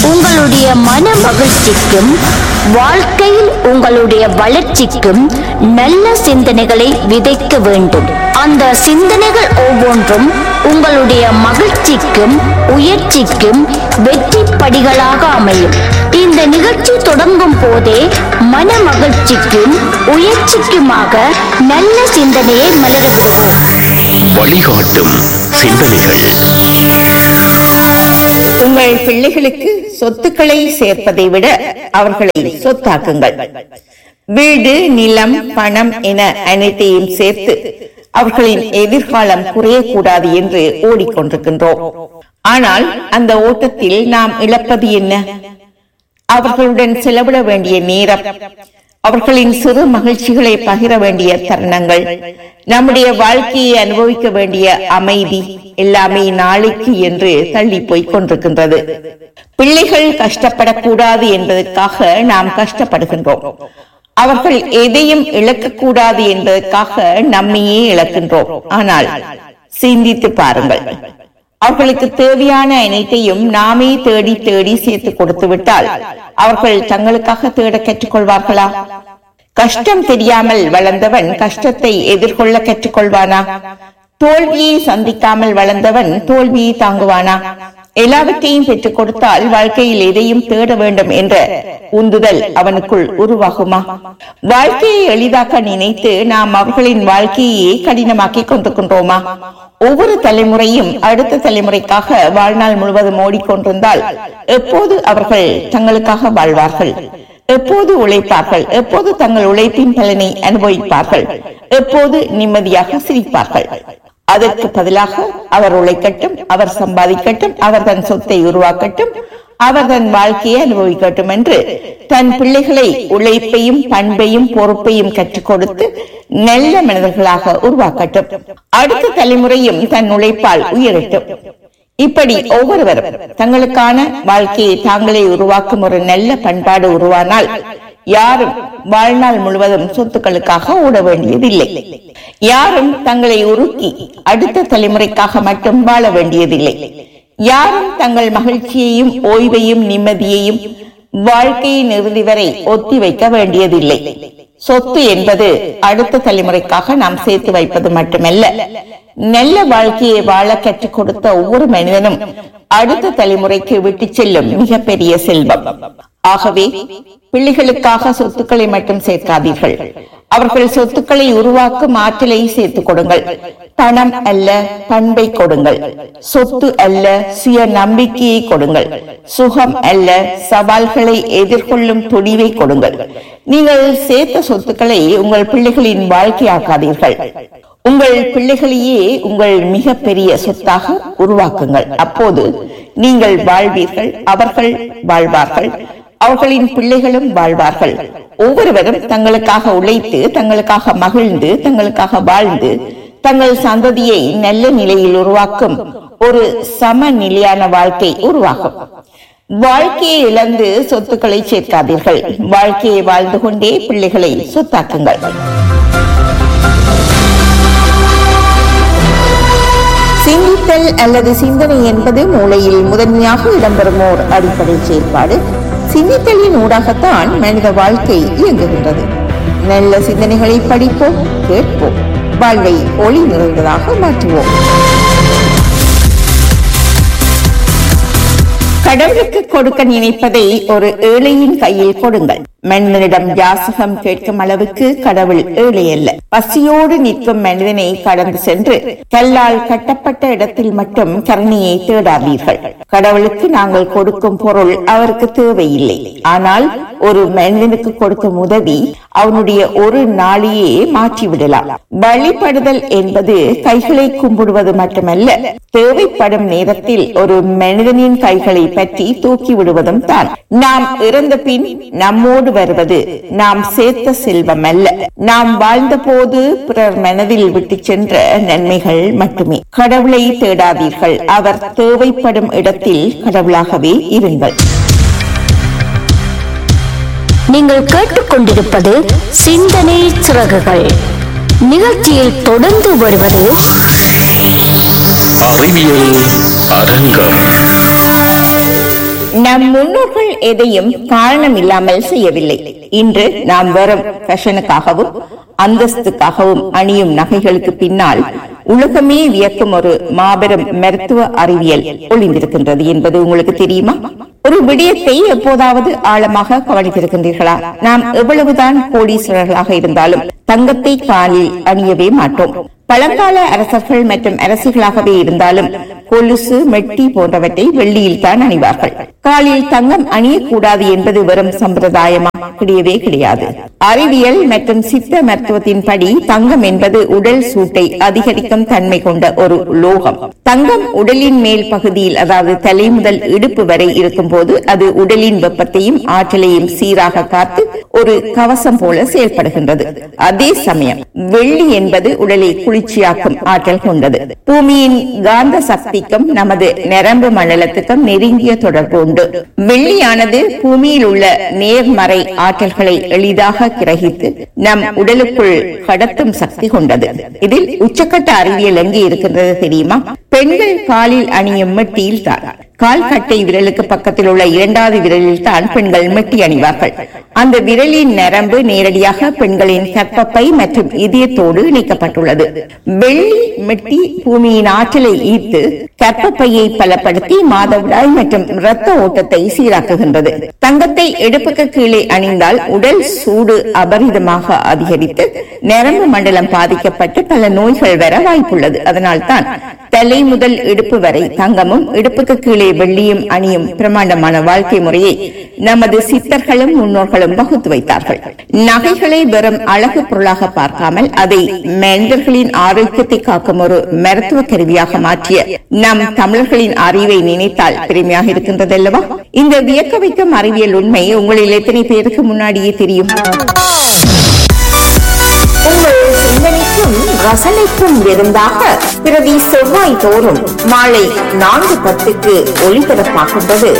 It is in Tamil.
உங்களுடைய மன மகிழ்ச்சிக்கும் வாழ்க்கையில் உங்களுடைய வளர்ச்சிக்கும் நல்ல சிந்தனைகளை விதைக்க வேண்டும் அந்த சிந்தனைகள் ஒவ்வொன்றும் உங்களுடைய மகிழ்ச்சிக்கும் உயர்ச்சிக்கும் வெற்றி படிகளாக அமையும் இந்த நிகழ்ச்சி தொடங்கும் போதே மன மகிழ்ச்சிக்கும் உயர்ச்சிக்குமாக நல்ல சிந்தனையை மலர விடுவோம் வழிகாட்டும் சிந்தனைகள் உங்கள் பிள்ளைகளுக்கு சொத்துக்களை சேர்ப்பதை விட அவர்களை சொத்தாக்குங்கள் வீடு நிலம் பணம் என அனைத்தையும் சேர்த்து அவர்களின் எதிர்காலம் குறையக்கூடாது என்று ஓடிக்கொண்டிருக்கின்றோம் ஆனால் அந்த ஓட்டத்தில் நாம் இழப்பது என்ன அவர்களுடன் செலவிட வேண்டிய நேரம் அவர்களின் சிறு மகிழ்ச்சிகளை பகிர வேண்டிய தருணங்கள் நம்முடைய வாழ்க்கையை அனுபவிக்க வேண்டிய அமைதி எல்லாமே நாளைக்கு என்று தள்ளி போய்க் கொண்டிருக்கின்றது பிள்ளைகள் கஷ்டப்படக்கூடாது என்பதற்காக நாம் கஷ்டப்படுகின்றோம் அவர்கள் எதையும் இழக்கக்கூடாது என்பதற்காக நம்மையே இழக்கின்றோம் ஆனால் சிந்தித்து பாருங்கள் அவர்களுக்கு தேவையான அனைத்தையும் நாமே தேடி தேடி சேர்த்து கொடுத்து விட்டால் அவர்கள் தங்களுக்காக தேட கற்றுக்கொள்வார்களா கஷ்டம் தெரியாமல் வளர்ந்தவன் கஷ்டத்தை எதிர்கொள்ள கற்றுக்கொள்வானா தோல்வியை சந்திக்காமல் வளர்ந்தவன் தோல்வியை தாங்குவானா எல்லாவற்றையும் பெற்றுக் கொடுத்தால் வாழ்க்கையில் எதையும் தேட வேண்டும் என்ற உந்துதல் அவனுக்குள் உருவாகுமா வாழ்க்கையை எளிதாக்க நினைத்து நாம் அவர்களின் வாழ்க்கையை கடினமாக்கி கொண்டிருக்கின்றோமா ஒவ்வொரு தலைமுறையும் அடுத்த தலைமுறைக்காக வாழ்நாள் முழுவதும் ஓடிக்கொண்டிருந்தால் எப்போது அவர்கள் தங்களுக்காக வாழ்வார்கள் எப்போது உழைப்பார்கள் எப்போது தங்கள் உழைப்பின் பலனை அனுபவிப்பார்கள் எப்போது நிம்மதியாக சிரிப்பார்கள் அதற்கு பதிலாக அவர் உழைக்கட்டும் அவர் சம்பாதிக்கட்டும் அவர் தன் சொத்தை உருவாக்கட்டும் அவர் தன் வாழ்க்கையை அனுபவிக்கட்டும் என்று தன் பிள்ளைகளை உழைப்பையும் பண்பையும் பொறுப்பையும் கற்றுக் கொடுத்து நல்ல மனிதர்களாக உருவாக்கட்டும் அடுத்த தலைமுறையும் தன் உழைப்பால் உயரட்டும் இப்படி ஒவ்வொருவரும் தங்களுக்கான வாழ்க்கையை தாங்களே உருவாக்கும் ஒரு நல்ல பண்பாடு உருவானால் யாரும் வாழ்நாள் முழுவதும் சொத்துக்களுக்காக ஓட வேண்டியதில்லை யாரும் தங்களை உருக்கி அடுத்த தலைமுறைக்காக மட்டும் வாழ வேண்டியதில்லை யாரும் தங்கள் மகிழ்ச்சியையும் ஓய்வையும் நிம்மதியையும் வாழ்க்கையின் இறுதி வரை ஒத்தி வைக்க வேண்டியதில்லை சொத்து என்பது அடுத்த தலைமுறைக்காக நாம் சேர்த்து வைப்பது மட்டுமல்ல நல்ல வாழ்க்கையை வாழ கற்றுக் கொடுத்த ஒவ்வொரு மனிதனும் அடுத்த தலைமுறைக்கு விட்டு செல்லும் மிகப்பெரிய செல்வம் ஆகவே பிள்ளைகளுக்காக சொத்துக்களை மட்டும் சேர்க்காதீர்கள் அவர்கள் சொத்துக்களை உருவாக்கும் ஆற்றலை சேர்த்துக் கொடுங்கள் பணம் அல்ல பண்பை கொடுங்கள் சொத்து அல்ல சுய நம்பிக்கையை கொடுங்கள் சுகம் அல்ல சவால்களை எதிர்கொள்ளும் துணிவை கொடுங்கள் நீங்கள் சேர்த்த சொத்துக்களை உங்கள் பிள்ளைகளின் வாழ்க்கையாக்காதீர்கள் உங்கள் பிள்ளைகளையே உங்கள் மிக பெரிய சொத்தாக உருவாக்குங்கள் அப்போது நீங்கள் வாழ்வீர்கள் அவர்கள் வாழ்வார்கள் அவர்களின் பிள்ளைகளும் வாழ்வார்கள் ஒவ்வொருவரும் தங்களுக்காக உழைத்து தங்களுக்காக மகிழ்ந்து தங்களுக்காக வாழ்ந்து தங்கள் சந்ததியை நல்ல நிலையில் உருவாக்கும் ஒரு சமநிலையான வாழ்க்கை உருவாகும் வாழ்க்கையை இழந்து சொத்துக்களை சேர்க்காதீர்கள் வாழ்க்கையை வாழ்ந்து கொண்டே பிள்ளைகளை சொத்தாக்குங்கள் சிந்தித்தல் அல்லது சிந்தனை என்பது மூளையில் முதன்மையாக இடம்பெறும் ஓர் அடிப்படை செயல்பாடு சிந்தித்தலின் ஊடாகத்தான் மனித வாழ்க்கை இயங்குகின்றது நல்ல சிந்தனைகளை படிப்போம் கேட்போம் வாழ்வை ஒளி நிறைந்ததாக மாற்றுவோம் கடவுளுக்கு கொடுக்க நினைப்பதை ஒரு ஏழையின் கையில் கொடுங்கள் மனிதனிடம் யாசகம் கேட்கும் அளவுக்கு கடவுள் ஏழை அல்ல பசியோடு நிற்கும் மனிதனை கடந்து சென்று கல்லால் கட்டப்பட்ட இடத்தில் மட்டும் கருணையை தேடாதீர்கள் கடவுளுக்கு நாங்கள் கொடுக்கும் பொருள் அவருக்கு தேவையில்லை ஆனால் ஒரு மனிதனுக்கு கொடுக்கும் உதவி அவனுடைய ஒரு நாளையே மாற்றிவிடலாம் வழிபடுதல் என்பது கைகளை கும்பிடுவது மட்டுமல்ல தேவைப்படும் நேரத்தில் ஒரு மனிதனின் கைகளை பற்றி தூக்கி விடுவதும் தான் நாம் இறந்த பின் நம்மோடு வருவது நாம் சேர்த்த செல்வம் அல்ல நாம் வாழ்ந்த போது பிறர் மனதில் விட்டு சென்ற நன்மைகள் மட்டுமே கடவுளை தேடாதீர்கள் அவர் தேவைப்படும் இடத்தில் கடவுளாகவே இருங்கள் நீங்கள் கேட்டுக்கொண்டிருப்பது சிந்தனை சிறகுகள் நிகழ்ச்சியில் தொடர்ந்து வருவது அறிவியல் அரங்கம் நம் முன்னோர்கள் எதையும் காரணம் இல்லாமல் செய்யவில்லை இன்று நாம் வெறும் ஃபேஷனுக்காகவும் அந்தஸ்துக்காகவும் அணியும் நகைகளுக்கு பின்னால் உலகமே வியக்கும் ஒரு மாபெரும் மருத்துவ அறிவியல் ஒளிந்திருக்கின்றது என்பது உங்களுக்கு தெரியுமா ஒரு விடயத்தை எப்போதாவது ஆழமாக கவனித்திருக்கின்றீர்களா நாம் எவ்வளவுதான் கோடீஸ்வரர்களாக இருந்தாலும் தங்கத்தை காலில் அணியவே மாட்டோம் பழங்கால அரசர்கள் மற்றும் அரசிகளாகவே இருந்தாலும் கொலுசு மெட்டி போன்றவற்றை வெள்ளியில் தான் அணிவார்கள் காலில் தங்கம் அணியக்கூடாது என்பது வெறும் சம்பிரதாயமா கிடையவே கிடையாது அறிவியல் மற்றும் சித்த மருத்துவத்தின் படி தங்கம் என்பது உடல் சூட்டை அதிகரிக்கும் தன்மை கொண்ட ஒரு லோகம் தங்கம் உடலின் மேல் பகுதியில் அதாவது தலை முதல் இடுப்பு வரை இருக்கும் போது அது உடலின் வெப்பத்தையும் ஆற்றலையும் சீராக காத்து ஒரு கவசம் போல செயல்படுகின்றது அதே சமயம் வெள்ளி என்பது உடலை குளிர்ச்சியாக்கும் ஆற்றல் கொண்டது பூமியின் காந்த சக்திக்கும் நமது நரம்பு மண்டலத்துக்கும் நெருங்கிய தொடர்பு உண்டு வெள்ளியானது பூமியில் உள்ள நேர்மறை ஆற்றல்களை எளிதாக கிரகித்து நம் உடலுக்குள் கடத்தும் சக்தி கொண்டது இதில் உச்சக்கட்ட அறிவியல் எங்கே இருக்கின்றது தெரியுமா பெண்கள் காலில் அணியும் மெட்டியில் தான் கால் கட்டை விரலுக்கு பக்கத்தில் உள்ள இரண்டாவது விரலில் தான் பெண்கள் மெட்டி அணிவார்கள் அந்த விரலின் நரம்பு நேரடியாக பெண்களின் கற்பப்பை மற்றும் இதயத்தோடு இணைக்கப்பட்டுள்ளது வெள்ளி மெட்டி பூமியின் ஆற்றலை ஈர்த்து கற்பப்பையை பலப்படுத்தி மாதவிடாய் மற்றும் இரத்த ஓட்டத்தை சீராக்குகின்றது தங்கத்தை இடுப்புக்கு கீழே அணிந்தால் உடல் சூடு அபரிதமாக அதிகரித்து நரம்பு மண்டலம் பாதிக்கப்பட்டு பல நோய்கள் வர வாய்ப்புள்ளது அதனால்தான் தலை முதல் இடுப்பு வரை தங்கமும் இடுப்புக்கு கீழே வெள்ளியும் அணியும் பிரமாண்டமான வாழ்க்கை முறையை நமது சித்தர்களும் முன்னோர்களும் வகுத்து வைத்தார்கள் நகைகளை வெறும் அழகு பொருளாக பார்க்காமல் அதை மனிதர்களின் ஆரோக்கியத்தை காக்கும் ஒரு மருத்துவ கருவியாக மாற்றிய நம் தமிழர்களின் அறிவை நினைத்தால் பெருமையாக இருக்கின்றது அல்லவா இந்த வியக்க வைக்கும் அறிவியல் உண்மை உங்களில் எத்தனை பேருக்கு முன்னாடியே தெரியும் உங்கள் சிந்தனைக்கும் ரசனைக்கும் விருந்தாக பிரதி செவ்வாய் தோறும் மாலை நான்கு பத்துக்கு ஒளிபரப்பாகின்றது